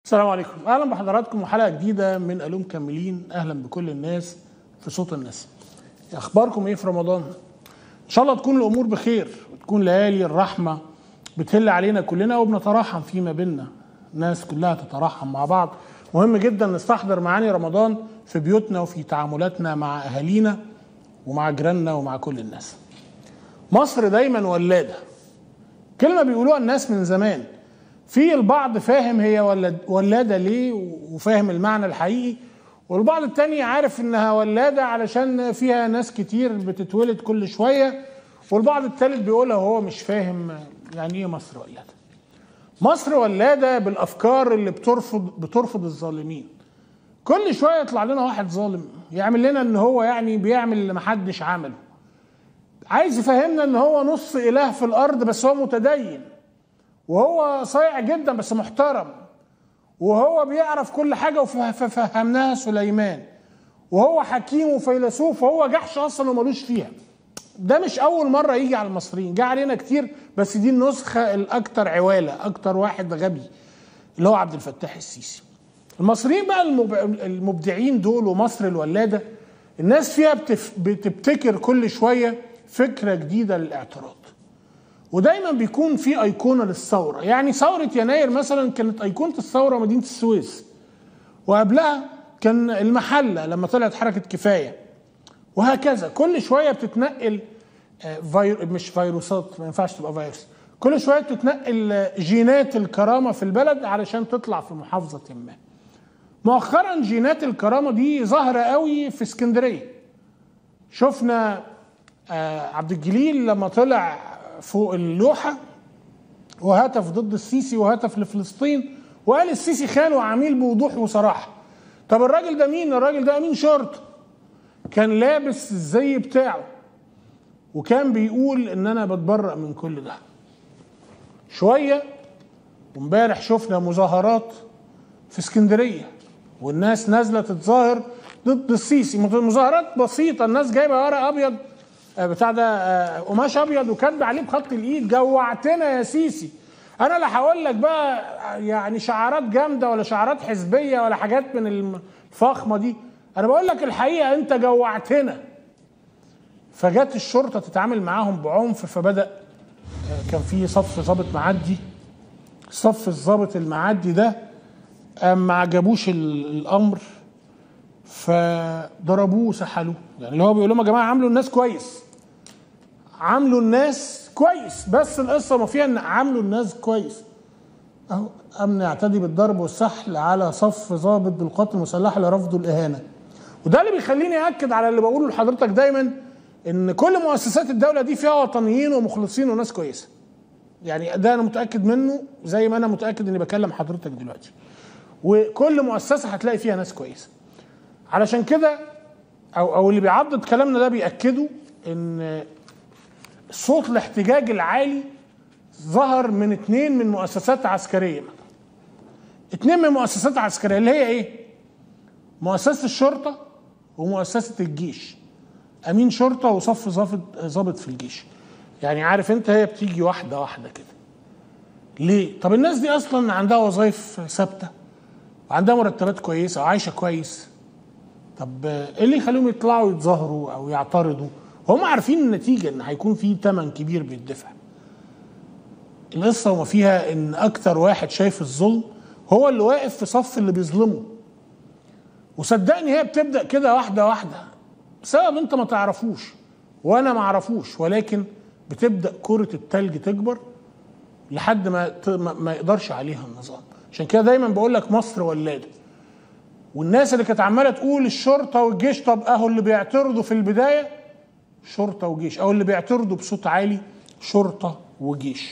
السلام عليكم اهلا بحضراتكم وحلقه جديده من الوم كاملين اهلا بكل الناس في صوت الناس اخباركم ايه في رمضان ان شاء الله تكون الامور بخير وتكون ليالي الرحمه بتهل علينا كلنا وبنتراحم فيما بيننا الناس كلها تتراحم مع بعض مهم جدا نستحضر معاني رمضان في بيوتنا وفي تعاملاتنا مع اهالينا ومع جيراننا ومع كل الناس مصر دايما ولاده كلمه بيقولوها الناس من زمان في البعض فاهم هي ولد ولاده ليه وفاهم المعنى الحقيقي والبعض التاني عارف انها ولاده علشان فيها ناس كتير بتتولد كل شويه والبعض التالت بيقولها وهو مش فاهم يعني ايه مصر ولاده مصر ولاده بالافكار اللي بترفض بترفض الظالمين كل شويه يطلع لنا واحد ظالم يعمل لنا ان هو يعني بيعمل اللي محدش عمله عايز يفهمنا ان هو نص اله في الارض بس هو متدين وهو صايع جدا بس محترم وهو بيعرف كل حاجة وفهمناها سليمان وهو حكيم وفيلسوف وهو جحش أصلا وملوش فيها ده مش أول مرة يجي على المصريين جه علينا كتير بس دي النسخة الأكثر عوالة أكتر واحد غبي اللي هو عبد الفتاح السيسي المصريين بقى المبدعين دول ومصر الولادة الناس فيها بتف... بتبتكر كل شوية فكرة جديدة للاعتراض ودايما بيكون في ايقونه للثوره يعني ثوره يناير مثلا كانت ايقونه الثوره مدينه السويس وقبلها كان المحله لما طلعت حركه كفايه وهكذا كل شويه بتتنقل فير مش فيروسات ما ينفعش تبقى فيروس كل شويه بتتنقل جينات الكرامه في البلد علشان تطلع في محافظه ما مؤخرا جينات الكرامه دي ظاهره قوي في اسكندريه شفنا عبد الجليل لما طلع فوق اللوحة وهتف ضد السيسي وهتف لفلسطين وقال السيسي خان وعميل بوضوح وصراحة طب الراجل ده مين الراجل ده أمين شرطة كان لابس الزي بتاعه وكان بيقول ان انا بتبرأ من كل ده شوية وامبارح شفنا مظاهرات في اسكندرية والناس نازلة تتظاهر ضد السيسي مظاهرات بسيطة الناس جايبة ورق أبيض بتاع ده قماش ابيض وكاتب عليه بخط الايد جوعتنا يا سيسي انا لا هقول لك بقى يعني شعارات جامده ولا شعارات حزبيه ولا حاجات من الفخمه دي انا بقول لك الحقيقه انت جوعتنا فجت الشرطه تتعامل معاهم بعنف فبدا كان في صف ظابط معدي صف الظابط المعدي ده ما عجبوش الامر فضربوه وسحلوه يعني اللي هو بيقول لهم يا جماعه عاملوا الناس كويس عاملوا الناس كويس بس القصه ما فيها ان عاملوا الناس كويس اهو امن يعتدي بالضرب والسحل على صف ضابط بالقوات المسلحه لرفض الاهانه وده اللي بيخليني اكد على اللي بقوله لحضرتك دايما ان كل مؤسسات الدوله دي فيها وطنيين ومخلصين وناس كويسه يعني ده انا متاكد منه زي ما انا متاكد اني بكلم حضرتك دلوقتي وكل مؤسسه هتلاقي فيها ناس كويسه علشان كده او او اللي بيعضد كلامنا ده بياكدوا ان صوت الاحتجاج العالي ظهر من اتنين من مؤسسات عسكريه اتنين من مؤسسات عسكريه اللي هي ايه؟ مؤسسه الشرطه ومؤسسه الجيش امين شرطه وصف ظابط ظابط في الجيش يعني عارف انت هي بتيجي واحده واحده كده ليه؟ طب الناس دي اصلا عندها وظائف ثابته وعندها مرتبات كويسه وعايشه كويس طب ايه اللي يخليهم يطلعوا يتظاهروا او يعترضوا هم عارفين النتيجه ان هيكون في ثمن كبير بيدفع القصه وما فيها ان اكتر واحد شايف الظلم هو اللي واقف في صف اللي بيظلمه وصدقني هي بتبدا كده واحده واحده بسبب انت ما تعرفوش وانا ما اعرفوش ولكن بتبدا كره التلج تكبر لحد ما ما يقدرش عليها النظام عشان كده دايما بقول لك مصر ولاده والناس اللي كانت عماله تقول الشرطه والجيش طب اهو اللي بيعترضوا في البدايه شرطه وجيش او اللي بيعترضوا بصوت عالي شرطه وجيش